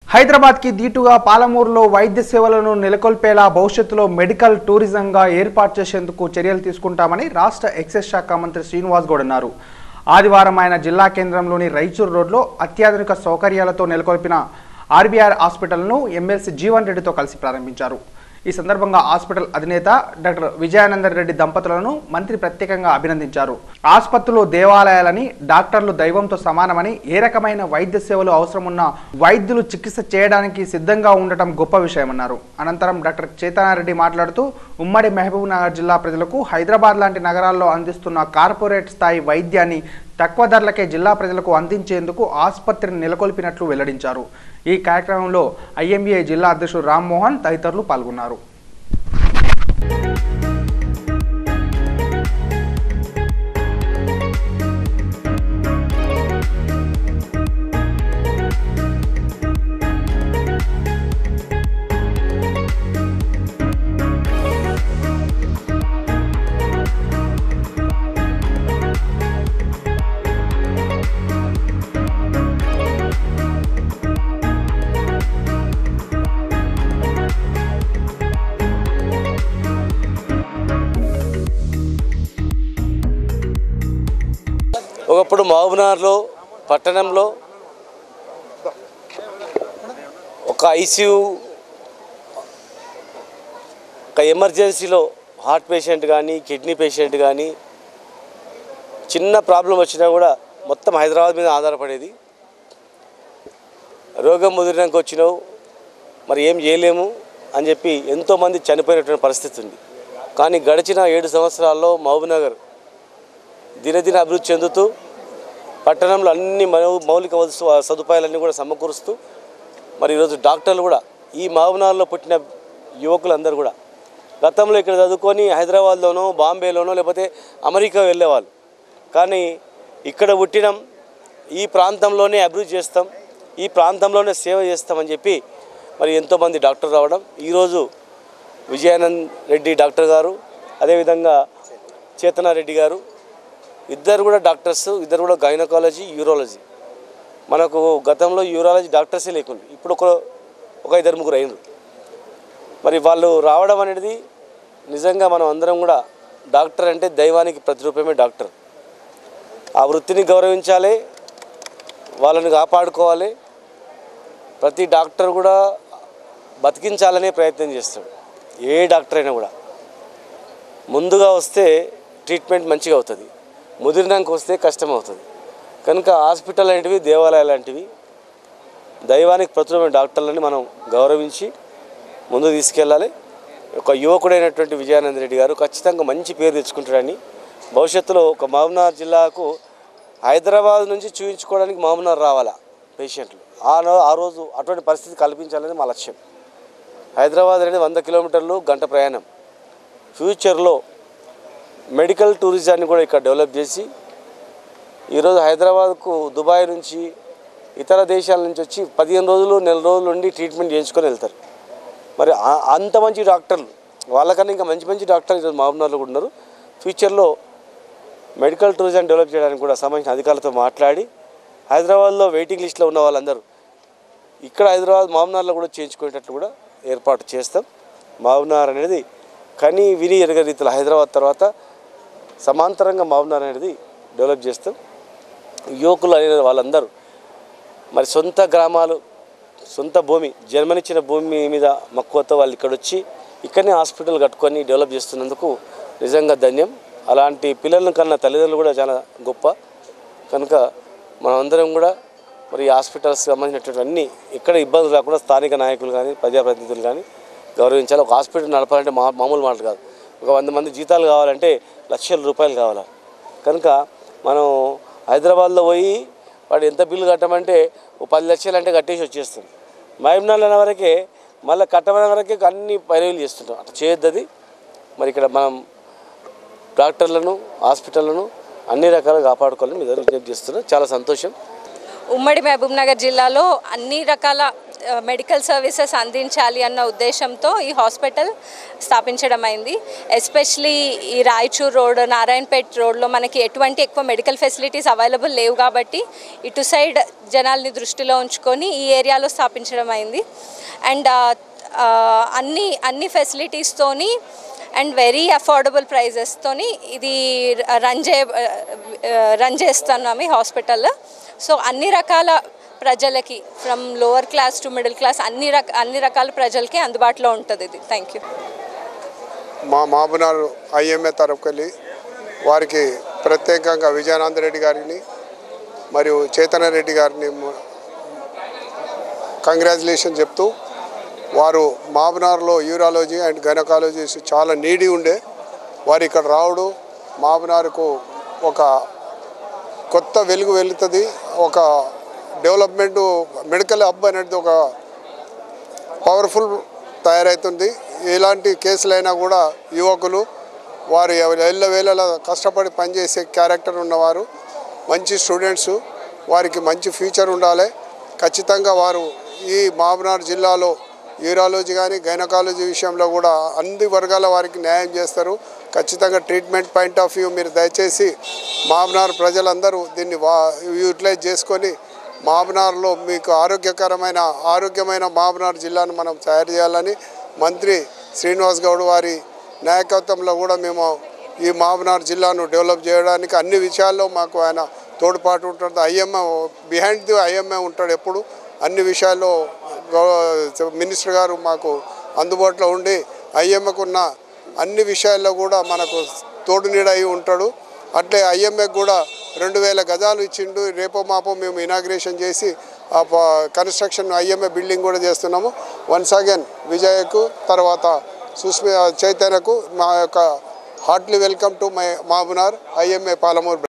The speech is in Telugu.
హైదరాబాద్కి దీటుగా పాలమూరులో వైద్య సేవలను నెలకొల్పేలా భవిష్యత్తులో మెడికల్ టూరిజంగా ఏర్పాటు చేసేందుకు చర్యలు తీసుకుంటామని రాష్ట్ర ఎక్సైజ్ శాఖ మంత్రి శ్రీనివాస్ గౌడ్ అన్నారు ఆదివారం ఆయన జిల్లా కేంద్రంలోని రైచూర్ రోడ్లో అత్యాధునిక సౌకర్యాలతో నెలకొల్పిన ఆర్బీఆర్ హాస్పిటల్ను ఎమ్మెల్సీ జీవన్ రెడ్డితో కలిసి ప్రారంభించారు ఈ సందర్భంగా హాస్పిటల్ అధినేత డాక్టర్ విజయానందన్ రెడ్డి దంపతులను మంత్రి ప్రత్యేకంగా అభినందించారు ఆసుపత్రులు దేవాలయాలని డాక్టర్లు దైవంతో సమానమని ఏ రకమైన వైద్య సేవలు అవసరమున్న వైద్యులు చికిత్స చేయడానికి సిద్ధంగా ఉండటం గొప్ప విషయమన్నారు అనంతరం డాక్టర్ చేతనారెడ్డి మాట్లాడుతూ ఉమ్మడి మహబూబ్ నగర్ జిల్లా ప్రజలకు హైదరాబాద్ లాంటి నగరాల్లో అందిస్తున్న కార్పొరేట్ స్థాయి వైద్యాన్ని తక్కువ ధరలకే జిల్లా ప్రజలకు అందించేందుకు ఆసుపత్రిని నెలకొల్పినట్లు వెల్లడించారు ఈ కార్యక్రమంలో ఐఎంబీఐ జిల్లా అధ్యక్షుడు రామ్మోహన్ తదితరులు పాల్గొన్నారు ఒకప్పుడు మహబూబ్నగర్లో పట్టణంలో ఒక ఐసీయూ ఒక ఎమర్జెన్సీలో హార్ట్ పేషెంట్ కానీ కిడ్నీ పేషెంట్ కానీ చిన్న ప్రాబ్లం వచ్చినా కూడా మొత్తం హైదరాబాద్ మీద ఆధారపడేది రోగం ముదిరినాక వచ్చినావు మరి ఏం చేయలేము అని చెప్పి ఎంతోమంది చనిపోయినటువంటి పరిస్థితి ఉంది కానీ గడిచిన ఏడు సంవత్సరాల్లో మహబూబ్నగర్ దినదిన అభివృద్ధి చెందుతూ పట్టణంలో అన్ని మౌ- మౌలిక వస్తు సదుపాయాలన్నీ కూడా సమకూరుస్తూ మరి ఈరోజు డాక్టర్లు కూడా ఈ మహబూబ్నగర్లో పుట్టిన యువకులందరూ కూడా గతంలో ఇక్కడ చదువుకొని హైదరాబాద్లోనో బాంబేలోనో లేకపోతే అమెరికా వెళ్ళేవాళ్ళు కానీ ఇక్కడ పుట్టినాం ఈ ప్రాంతంలోనే అభివృద్ధి చేస్తాం ఈ ప్రాంతంలోనే సేవ చేస్తామని చెప్పి మరి ఎంతోమంది డాక్టర్ రావడం ఈరోజు విజయానంద్ రెడ్డి డాక్టర్ గారు అదేవిధంగా చేతనారెడ్డి గారు ఇద్దరు కూడా డాక్టర్స్ ఇద్దరు కూడా గైనకాలజీ యూరాలజీ మనకు గతంలో యూరాలజీ డాక్టర్సే లేకుండా ఇప్పుడు ఒక ఒక ఇద్దరు ముగ్గురు అయినరు మరి వాళ్ళు రావడం అనేది నిజంగా మనం అందరం కూడా డాక్టర్ అంటే దైవానికి ప్రతిరూపమే డాక్టర్ ఆ వృత్తిని గౌరవించాలి వాళ్ళని కాపాడుకోవాలి ప్రతి డాక్టర్ కూడా బతికించాలనే ప్రయత్నం చేస్తాడు ఏ డాక్టర్ అయినా కూడా ముందుగా వస్తే ట్రీట్మెంట్ మంచిగా అవుతుంది ముదిరినాక వస్తే కష్టం అవుతుంది కనుక హాస్పిటల్ లాంటివి దేవాలయాలు లాంటివి దైవానికి ప్రతిరూపమైన డాక్టర్లని మనం గౌరవించి ముందు తీసుకెళ్ళాలి ఒక యువకుడైనటువంటి విజయానంద రెడ్డి గారు ఖచ్చితంగా మంచి పేరు తెచ్చుకుంటాడని భవిష్యత్తులో ఒక మహబూబ్నగర్ జిల్లాకు హైదరాబాద్ నుంచి చూపించుకోవడానికి మహబూబ్నగర్ రావాలా పేషెంట్లు ఆ రో- ఆ రోజు అటువంటి పరిస్థితి కల్పించాలని మా లక్ష్యం హైదరాబాద్ అనేది వంద కిలోమీటర్లు గంట ప్రయాణం ఫ్యూచర్లో మెడికల్ టూరిజాన్ని కూడా ఇక్కడ డెవలప్ చేసి ఈరోజు హైదరాబాద్కు దుబాయ్ నుంచి ఇతర దేశాల నుంచి వచ్చి పదిహేను రోజులు నెల రోజులు ఉండి ట్రీట్మెంట్ చేయించుకొని వెళ్తారు మరి ఆ- అంత మంచి డాక్టర్లు వాళ్ళకన్నా ఇంకా మంచి మంచి డాక్టర్లు ఈరోజు మహబూబ్నగర్లో కూడా ఉన్నారు ఫ్యూచర్లో మెడికల్ టూరిజం డెవలప్ చేయడానికి కూడా సంబంధించిన అధికారులతో మాట్లాడి హైదరాబాద్లో వెయిటింగ్ లిస్ట్లో ఉన్న వాళ్ళందరూ ఇక్కడ హైదరాబాద్ మహబూబ్నగర్లో కూడా చేయించుకునేటట్లు కూడా ఏర్పాటు చేస్తాం మహబూబ్నగర్ అనేది కని విని ఎరగ రీతిలో హైదరాబాద్ తర్వాత సమాంతరంగా మహబూబ్నగర్ అనేది డెవలప్ చేస్తాం యువకులు అనే వాళ్ళందరూ మరి సొంత గ్రామాలు సొంత భూమి జన్మనిచ్చిన భూమి మీద మక్కువతో వాళ్ళు ఇక్కడ వచ్చి ఇక్కడనే హాస్పిటల్ కట్టుకొని డెవలప్ చేస్తున్నందుకు నిజంగా ధన్యం అలాంటి పిల్లలను కన్నా తల్లిదండ్రులు కూడా చాలా గొప్ప కనుక మనమందరం కూడా మరి ఈ హాస్పిటల్స్ సంబంధించినటువంటి అన్ని ఎక్కడ ఇబ్బందులు రాకుండా స్థానిక నాయకులు కానీ ప్రజాప్రతినిధులు కానీ గౌరవించాలి ఒక హాస్పిటల్ నడపాలంటే మా మామూలు మాటలు కాదు ఒక వంద మంది జీతాలు కావాలంటే లక్షల రూపాయలు కావాలి కనుక మనం హైదరాబాద్లో పోయి వాడు ఎంత బిల్లు కట్టమంటే ఓ పది లక్షలు అంటే కట్టేసి వచ్చేస్తాం మహబూబ్నగర్ అనే వరకే మళ్ళీ కట్టమనే వరకే అన్ని పైరవీలు చేస్తుంటాం అట్లా చేయొద్దు అది మరి ఇక్కడ మనం డాక్టర్లను హాస్పిటళ్లను అన్ని రకాలుగా కాపాడుకోవాలని మీ దగ్గర విజ్ఞప్తి చేస్తున్నాం చాలా సంతోషం ఉమ్మడి మహబూబ్ నగర్ జిల్లాలో అన్ని రకాల ఆ, మెడికల్ సర్వీసెస్ అందించాలి అన్న ఉద్దేశంతో ఈ హాస్పిటల్ స్థాపించడం అయింది ఎస్పెషలీ ఈ రాయచూర్ రోడ్ నారాయణపేట్ రోడ్లో మనకి ఎటువంటి ఎక్కువ మెడికల్ ఫెసిలిటీస్ అవైలబుల్ లేవు కాబట్టి ఇటు సైడ్ జనాల్ని దృష్టిలో ఉంచుకొని ఈ ఏరియాలో స్థాపించడం అయింది అండ్ అన్ని అన్ని ఫెసిలిటీస్తోని అండ్ వెరీ అఫోర్డబుల్ ప్రైజెస్తోని ఇది రన్ చే రన్ చేస్తున్నాము ఈ హాస్పిటల్ సో అన్ని రకాల ప్రజలకి from lower class to middle class అన్ని రక అన్ని రకాల ప్రజలకి అందుబాటులో ఉంటుంది ఇది థ్యాంక్ యూ మా మాబునార్ ఐఎంఏ తరఫుకెళ్ళి వారికి ప్రత్యేకంగా విజయానంద రెడ్డి గారిని మరియు చైతన్య రెడ్డి గారిని కంగ్రాచులేషన్ చెప్తూ వారు మాబునార్లో యూరాలజీ అండ్ గైనకాలజీస్ చాలా నీడి ఉండే వారు ఇక్కడ రావడం మాబునార్కు ఒక కొత్త వెలుగు వెళుతుంది ఒక డెవలప్మెంట్ మెడికల్ హబ్ అనేది ఒక పవర్ఫుల్ తయారవుతుంది ఎలాంటి కేసులైనా కూడా యువకులు వారు ఎల్ల వేళలా కష్టపడి పనిచేసే క్యారెక్టర్ ఉన్నవారు మంచి స్టూడెంట్స్ వారికి మంచి ఫ్యూచర్ ఉండాలి ఖచ్చితంగా వారు ఈ మహబూబ్నగర్ జిల్లాలో యూరాలజీ కానీ గైనకాలజీ విషయంలో కూడా అన్ని వర్గాల వారికి న్యాయం చేస్తారు ఖచ్చితంగా ట్రీట్మెంట్ పాయింట్ ఆఫ్ వ్యూ మీరు దయచేసి మహబూబ్నగర్ ప్రజలందరూ దీన్ని వా యూటిలైజ్ చేసుకొని మహబూబ్నగర్లో మీకు ఆరోగ్యకరమైన ఆరోగ్యమైన మహబూబ్నగర్ జిల్లాను మనం తయారు చేయాలని మంత్రి శ్రీనివాస్ గౌడ్ వారి నాయకత్వంలో కూడా మేము ఈ మహబూబ్నగర్ జిల్లాను డెవలప్ చేయడానికి అన్ని విషయాల్లో మాకు ఆయన తోడ్పాటు ఉంటుంది ఐఎంఏ బిహైండ్ ది ఐఎంఏ ఉంటాడు ఎప్పుడు అన్ని విషయాల్లో గౌ- మినిస్టర్ గారు మాకు అందుబాటులో ఉండి ఐఎంఏకు ఉన్న అన్ని విషయాల్లో కూడా మనకు తోడు నీడ అయి ఉంటాడు అట్లే ఐఎంఏకి కూడా రెండు వేల గజాలు ఇచ్చిండు రేపో మాపో మేము ఇనాగ్రేషన్ చేసి ఆ ప- కన్స్ట్రక్షన్ ఐఎంఏ బిల్డింగ్ కూడా చేస్తున్నాము వన్స్ అగైన్ విజయకు తర్వాత సుస్మి చైతన్యకు మా యొక్క హార్ట్లీ వెల్కమ్ టు మై మాబునార్ ఐఎంఏ పాలమూరు